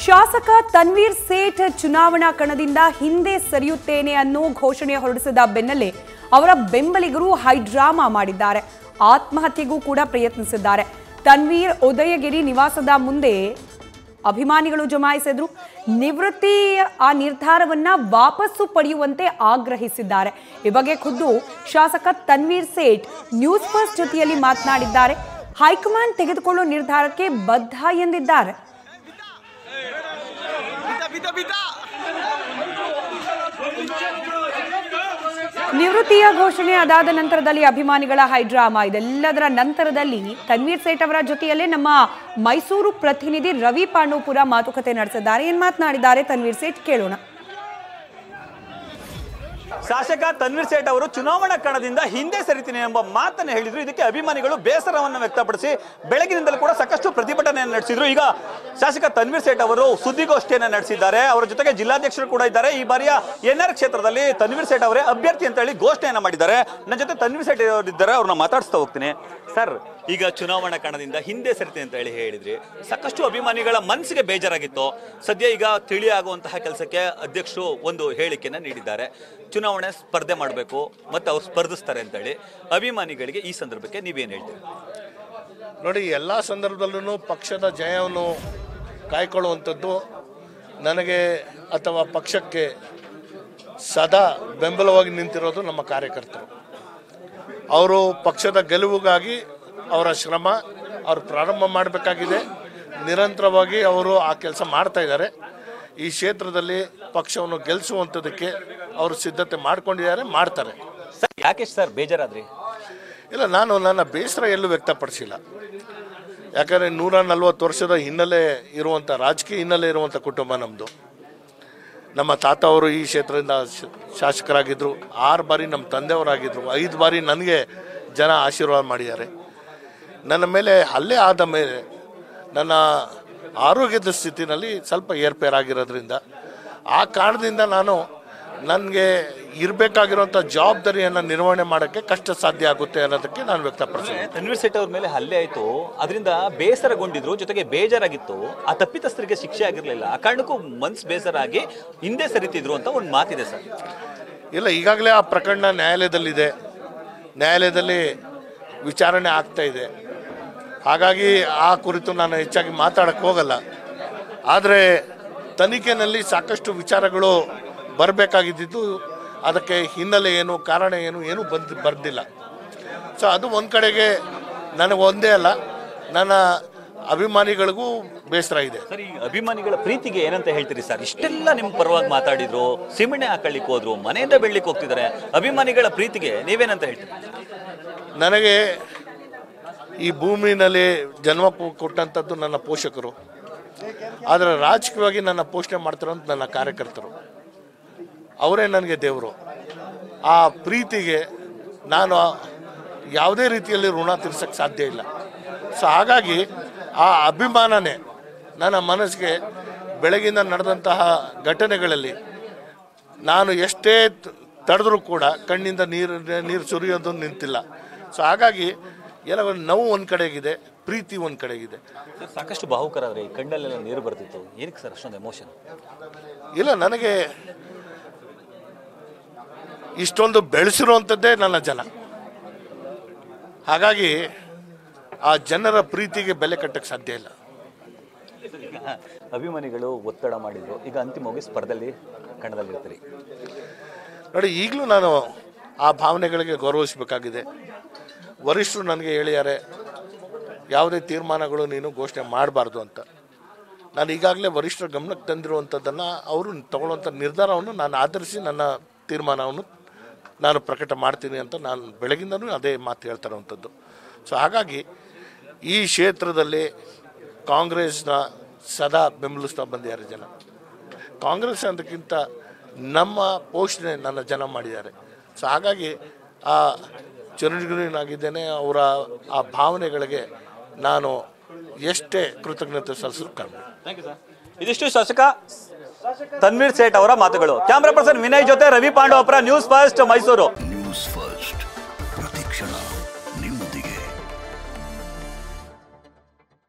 ಶಾಸಕ ತನ್ವೀರ್ ಸೇಠ್ ಚುನಾವಣಾ ಕಣದಿಂದ ಹಿಂದೆ ಸರಿಯುತ್ತೇನೆ ಅನ್ನೋ ಘೋಷಣೆ ಹೊರಡಿಸಿದ ಬೆನ್ನಲ್ಲೇ ಅವರ ಬೆಂಬಲಿಗರು ಹೈಡ್ರಾಮಾ ಮಾಡಿದ್ದಾರೆ ಆತ್ಮಹತ್ಯೆಗೂ ಕೂಡ ಪ್ರಯತ್ನಿಸಿದ್ದಾರೆ ತನ್ವೀರ್ ಉದಯಗಿರಿ ನಿವಾಸದ ಮುಂದೆ ಅಭಿಮಾನಿಗಳು ಜಮಾಯಿಸಿದ್ರು ನಿವೃತ್ತಿ ಆ ನಿರ್ಧಾರವನ್ನ ವಾಪಸ್ಸು ಪಡೆಯುವಂತೆ ಆಗ್ರಹಿಸಿದ್ದಾರೆ ಈ ಬಗ್ಗೆ ಖುದ್ದು ಶಾಸಕ ತನ್ವೀರ್ ಸೇಠ್ ನ್ಯೂಸ್ ಫಸ್ಟ್ ಜೊತೆಯಲ್ಲಿ ಮಾತನಾಡಿದ್ದಾರೆ ಹೈಕಮಾಂಡ್ ತೆಗೆದುಕೊಳ್ಳೋ ನಿರ್ಧಾರಕ್ಕೆ ಬದ್ಧ ಎಂದಿದ್ದಾರೆ Vita, vita, vita! ನಿವೃತ್ತಿಯ ಘೋಷಣೆ ಅದಾದ ನಂತರದಲ್ಲಿ ಅಭಿಮಾನಿಗಳ ಹೈಡ್ರಾಮಾ ಇದೆಲ್ಲದರ ನಂತರದಲ್ಲಿ ತನ್ವೀರ್ ಸೇಠ್ ಅವರ ಜೊತೆಯಲ್ಲೇ ನಮ್ಮ ಮೈಸೂರು ಪ್ರತಿನಿಧಿ ರವಿ ಪಾಂಡವಪುರ ಮಾತುಕತೆ ನಡೆಸಿದ್ದಾರೆ ಏನ್ ಮಾತನಾಡಿದ್ದಾರೆ ತನ್ವೀರ್ ಸೇಠ್ ಕೇಳೋಣ ಶಾಸಕ ತನ್ವೀರ್ ಸೇಠ್ ಅವರು ಚುನಾವಣಾ ಕಣದಿಂದ ಹಿಂದೆ ಸರಿತೀನಿ ಎಂಬ ಮಾತನ್ನು ಹೇಳಿದ್ರು ಇದಕ್ಕೆ ಅಭಿಮಾನಿಗಳು ಬೇಸರವನ್ನು ವ್ಯಕ್ತಪಡಿಸಿ ಬೆಳಗಿನಿಂದಲೂ ಕೂಡ ಸಾಕಷ್ಟು ಪ್ರತಿಭಟನೆಯನ್ನು ನಡೆಸಿದ್ರು ಈಗ ಶಾಸಕ ತನ್ವೀರ್ ಸೇಠ್ ಅವರು ಸುದ್ದಿಗೋಷ್ಠಿಯನ್ನು ನಡೆಸಿದ್ದಾರೆ ಅವರ ಜೊತೆಗೆ ಜಿಲ್ಲಾಧ್ಯಕ್ಷರು ಕೂಡ ಇದ್ದಾರೆ ಈ ಬಾರಿಯ ಎನ್ ಆರ್ ಕ್ಷೇತ್ರದಲ್ಲಿ ತನ್ವೀರ್ ಸೇಠ್ ಅವರೇ ಅಭ್ಯರ್ಥಿ ಅಂತ ಹೇಳಿ ಘೋಷಣೆಯನ್ನ ಮಾಡಿದ್ದಾರೆ ನನ್ನ ಜೊತೆ ತನ್ವೀರ್ ಸೇಠ್ ಅವರು ಇದ್ದಾರೆ ಅವ್ರನ್ನ ಮಾತಾಡಿಸ್ತಾ ಹೋಗ್ತೀನಿ ಸರ್ ಈಗ ಚುನಾವಣಾ ಕಣದಿಂದ ಹಿಂದೆ ಸರಿತೀನಿ ಅಂತ ಹೇಳಿ ಹೇಳಿದ್ರಿ ಸಾಕಷ್ಟು ಅಭಿಮಾನಿಗಳ ಮನಸ್ಸಿಗೆ ಬೇಜಾರಾಗಿತ್ತು ಸದ್ಯ ಈಗ ತಿಳಿಯಾಗುವಂತಹ ಕೆಲಸಕ್ಕೆ ಅಧ್ಯಕ್ಷರು ಒಂದು ಹೇಳಿಕೆಯನ್ನ ನೀಡಿದ್ದಾರೆ ಚುನಾವಣೆ ಸ್ಪರ್ಧೆ ಮಾಡಬೇಕು ಮತ್ತು ಅವ್ರು ಸ್ಪರ್ಧಿಸ್ತಾರೆ ಅಂತ ಹೇಳಿ ಅಭಿಮಾನಿಗಳಿಗೆ ಈ ಸಂದರ್ಭಕ್ಕೆ ನೀವೇನು ಹೇಳ್ತೀರಿ ನೋಡಿ ಎಲ್ಲ ಸಂದರ್ಭದಲ್ಲೂ ಪಕ್ಷದ ಜಯವನ್ನು ಕಾಯ್ಕೊಳ್ಳುವಂಥದ್ದು ನನಗೆ ಅಥವಾ ಪಕ್ಷಕ್ಕೆ ಸದಾ ಬೆಂಬಲವಾಗಿ ನಿಂತಿರೋದು ನಮ್ಮ ಕಾರ್ಯಕರ್ತರು ಅವರು ಪಕ್ಷದ ಗೆಲುವಿಗಾಗಿ ಅವರ ಶ್ರಮ ಅವರು ಪ್ರಾರಂಭ ಮಾಡಬೇಕಾಗಿದೆ ನಿರಂತರವಾಗಿ ಅವರು ಆ ಕೆಲಸ ಮಾಡ್ತಾ ಇದ್ದಾರೆ ಈ ಕ್ಷೇತ್ರದಲ್ಲಿ ಪಕ್ಷವನ್ನು ಗೆಲ್ಲಿಸುವಂಥದ್ದಕ್ಕೆ ಅವರು ಸಿದ್ಧತೆ ಮಾಡ್ಕೊಂಡಿದ್ದಾರೆ ಮಾಡ್ತಾರೆ ಸರ್ ಯಾಕೆ ಸರ್ ಬೇಜಾರಾದ್ರಿ ಇಲ್ಲ ನಾನು ನನ್ನ ಬೇಸರ ಎಲ್ಲೂ ವ್ಯಕ್ತಪಡಿಸಿಲ್ಲ ಯಾಕಂದರೆ ನೂರ ನಲ್ವತ್ತು ವರ್ಷದ ಹಿನ್ನೆಲೆ ಇರುವಂಥ ರಾಜಕೀಯ ಹಿನ್ನೆಲೆ ಇರುವಂಥ ಕುಟುಂಬ ನಮ್ಮದು ನಮ್ಮ ತಾತ ಅವರು ಈ ಕ್ಷೇತ್ರದಿಂದ ಶ- ಶಾಸಕರಾಗಿದ್ದರು ಆರು ಬಾರಿ ನಮ್ಮ ತಂದೆಯವರಾಗಿದ್ದರು ಐದು ಬಾರಿ ನನಗೆ ಜನ ಆಶೀರ್ವಾದ ಮಾಡಿದ್ದಾರೆ ನನ್ನ ಮೇಲೆ ಹಲ್ಲೆ ಆದ ಮೇಲೆ ನನ್ನ ಆರೋಗ್ಯದ ಸ್ಥಿತಿನಲ್ಲಿ ಸ್ವಲ್ಪ ಏರ್ಪೇರಾಗಿರೋದ್ರಿಂದ ಆ ಕಾರಣದಿಂದ ನಾನು ನನಗೆ ಇರಬೇಕಾಗಿರುವಂಥ ಜವಾಬ್ದಾರಿಯನ್ನು ನಿರ್ವಹಣೆ ಮಾಡೋಕ್ಕೆ ಕಷ್ಟ ಸಾಧ್ಯ ಆಗುತ್ತೆ ಅನ್ನೋದಕ್ಕೆ ನಾನು ವ್ಯಕ್ತಪಡಿಸಿದೆ ತನ್ವೀರ್ ಸೇಠ್ ಅವ್ರ ಮೇಲೆ ಹಲ್ಲೆ ಆಯ್ತು ಅದರಿಂದ ಬೇಸರಗೊಂಡಿದ್ರು ಜೊತೆಗೆ ಬೇಜಾರಾಗಿತ್ತು ಆ ತಪ್ಪಿತಸ್ಥರಿಗೆ ಶಿಕ್ಷೆ ಆಗಿರಲಿಲ್ಲ ಆ ಕಾರಣಕ್ಕೂ ಮನ್ಸು ಬೇಸರಾಗಿ ಹಿಂದೆ ಸರಿತಿದ್ರು ಅಂತ ಒಂದು ಮಾತಿದೆ ಸರ್ ಇಲ್ಲ ಈಗಾಗಲೇ ಆ ಪ್ರಕರಣ ನ್ಯಾಯಾಲಯದಲ್ಲಿದೆ ನ್ಯಾಯಾಲಯದಲ್ಲಿ ವಿಚಾರಣೆ ಆಗ್ತಾ ಇದೆ ಹಾಗಾಗಿ ಆ ಕುರಿತು ನಾನು ಹೆಚ್ಚಾಗಿ ಮಾತಾಡಕ್ಕೆ ಹೋಗಲ್ಲ ಆದರೆ ತನಿಖೆನಲ್ಲಿ ಸಾಕಷ್ಟು ವಿಚಾರಗಳು ಬರಬೇಕಾಗಿದ್ದು ಅದಕ್ಕೆ ಹಿನ್ನೆಲೆ ಏನು ಕಾರಣ ಏನು ಏನು ಬಂದು ಬರ್ದಿಲ್ಲ ಸೊ ಅದು ಒಂದು ಕಡೆಗೆ ನನಗೆ ಒಂದೇ ಅಲ್ಲ ನನ್ನ ಅಭಿಮಾನಿಗಳಿಗೂ ಬೇಸರ ಇದೆ ಸರ್ ಈ ಅಭಿಮಾನಿಗಳ ಪ್ರೀತಿಗೆ ಏನಂತ ಹೇಳ್ತೀರಿ ಸರ್ ಇಷ್ಟೆಲ್ಲ ನಿಮ್ಮ ಪರವಾಗಿ ಮಾತಾಡಿದ್ರು ಸಿಮೆಣೆ ಹಾಕೊಳ್ಳಿಕ್ ಹೋದ್ರು ಮನೆಯಿಂದ ಬೆಳ್ಳಿಕ್ ಹೋಗ್ತಿದ್ದಾರೆ ಅಭಿಮಾನಿಗಳ ಪ್ರೀತಿಗೆ ನೀವೇನಂತ ಹೇಳ್ತೀರಿ ನನಗೆ ಈ ಭೂಮಿನಲ್ಲಿ ಜನ್ಮ ಪು- ಕೊಟ್ಟಂಥದ್ದು ನನ್ನ ಪೋಷಕರು ಆದರೆ ರಾಜಕೀಯವಾಗಿ ನನ್ನ ಪೋಷಣೆ ಮಾಡ್ತಿರೋಂಥ ನನ್ನ ಕಾರ್ಯಕರ್ತರು ಅವರೇ ನನಗೆ ದೇವರು ಆ ಪ್ರೀತಿಗೆ ನಾನು ಯಾವುದೇ ರೀತಿಯಲ್ಲಿ ಋಣ ತೀರ್ಸಕ್ಕೆ ಸಾಧ್ಯ ಇಲ್ಲ ಸೊ ಹಾಗಾಗಿ ಆ ಅಭಿಮಾನನೇ ನನ್ನ ಮನಸ್ಸಿಗೆ ಬೆಳಗಿಂದ ನಡೆದಂತಹ ಘಟನೆಗಳಲ್ಲಿ ನಾನು ಎಷ್ಟೇ ತಡೆದ್ರೂ ಕೂಡ ಕಣ್ಣಿಂದ ನೀರು ನೀರು ಸುರಿಯೋದು ನಿಂತಿಲ್ಲ ಸೊ ಹಾಗಾಗಿ ಎಲ್ಲ ಒಂದು ನೋವು ಒಂದು ಕಡೆಗಿದೆ ಪ್ರೀತಿ ಒಂದು ಕಡೆಗಿದೆ ಸರ್, ಸಾಕಷ್ಟು ಭಾವುಕರಾದ್ರೆ ಈ ಕಣ್ಣಲ್ಲೆಲ್ಲ ನೀರು ಬರ್ತಿತ್ತು ಏನಕ್ಕೆ ಸರ್ ಅಷ್ಟೊಂದು ಎಮೋಷನ್ ಇಲ್ಲ ನನಗೆ ಇಷ್ಟೊಂದು ಬೆಳೆಸಿರುವಂಥದ್ದೇ ನನ್ನ ಜನ ಹಾಗಾಗಿ ಆ ಜನರ ಪ್ರೀತಿಗೆ ಬೆಲೆ ಕಟ್ಟಕ್ಕೆ ಸಾಧ್ಯ ಇಲ್ಲ ಅಭಿಮಾನಿಗಳು ಒತ್ತಡ ಮಾಡಿದ್ರು ಈಗ ಅಂತಿಮವಾಗಿ ಸ್ಪರ್ಧೆಯಲ್ಲಿ ಕಣದಲ್ಲಿರ್ತೀರಿ ನೋಡಿ ಈಗಲೂ ನಾನು ಆ ಭಾವನೆಗಳಿಗೆ ಗೌರವಿಸಬೇಕಾಗಿದೆ ವರಿಷ್ಠರು ನನಗೆ ಹೇಳಿದ್ದಾರೆ ಯಾವುದೇ ತೀರ್ಮಾನಗಳು ನೀನು ಘೋಷಣೆ ಮಾಡಬಾರ್ದು ಅಂತ ನಾನು ಈಗಾಗಲೇ ವರಿಷ್ಠರ ಗಮನಕ್ಕೆ ತಂದಿರುವಂಥದ್ದನ್ನು ಅವರು ತಗೊಳ್ಳುವಂಥ ನಿರ್ಧಾರವನ್ನು ನಾನು ಆಧರಿಸಿ ನನ್ನ ತೀರ್ಮಾನವನ್ನು ನಾನು ಪ್ರಕಟ ಮಾಡ್ತೀನಿ ಅಂತ ನಾನು ಬೆಳಗಿಂದನೂ ಅದೇ ಮಾತು ಹೇಳ್ತಾ ಇರುವಂಥದ್ದು ಸೊ ಹಾಗಾಗಿ ಈ ಕ್ಷೇತ್ರದಲ್ಲಿ ಕಾಂಗ್ರೆಸ್ನ ಸದಾ ಬೆಂಬಲಿಸ್ತಾ ಬಂದಿದ್ದಾರೆ ಜನ ಕಾಂಗ್ರೆಸ್ ಅದಕ್ಕಿಂತ ನಮ್ಮ ಪೋಷಣೆ ನನ್ನ ಜನ ಮಾಡಿದ್ದಾರೆ ಸೊ ಹಾಗಾಗಿ ಆ ಚಿರಂಜೀವಿನಾಗಿದ್ದೇನೆ ಅವರ ಆ ಭಾವನೆಗಳಿಗೆ ನಾನು ಎಷ್ಟೇ ಕೃತಜ್ಞತೆ ಸಲ್ಲಿಸಲು ಕಾರಣ ಥ್ಯಾಂಕ್ ಯು ಸರ್ ಇದಿಷ್ಟು ಶಾಸಕ ತನ್ವೀರ್ ಸೇಠ್ ಅವರ ಮಾತುಗಳು ಕ್ಯಾಮ್ರಾ ಪರ್ಸನ್ ವಿನಯ್ ಜೊತೆ Ravi Pandavapura news first Mysuru news first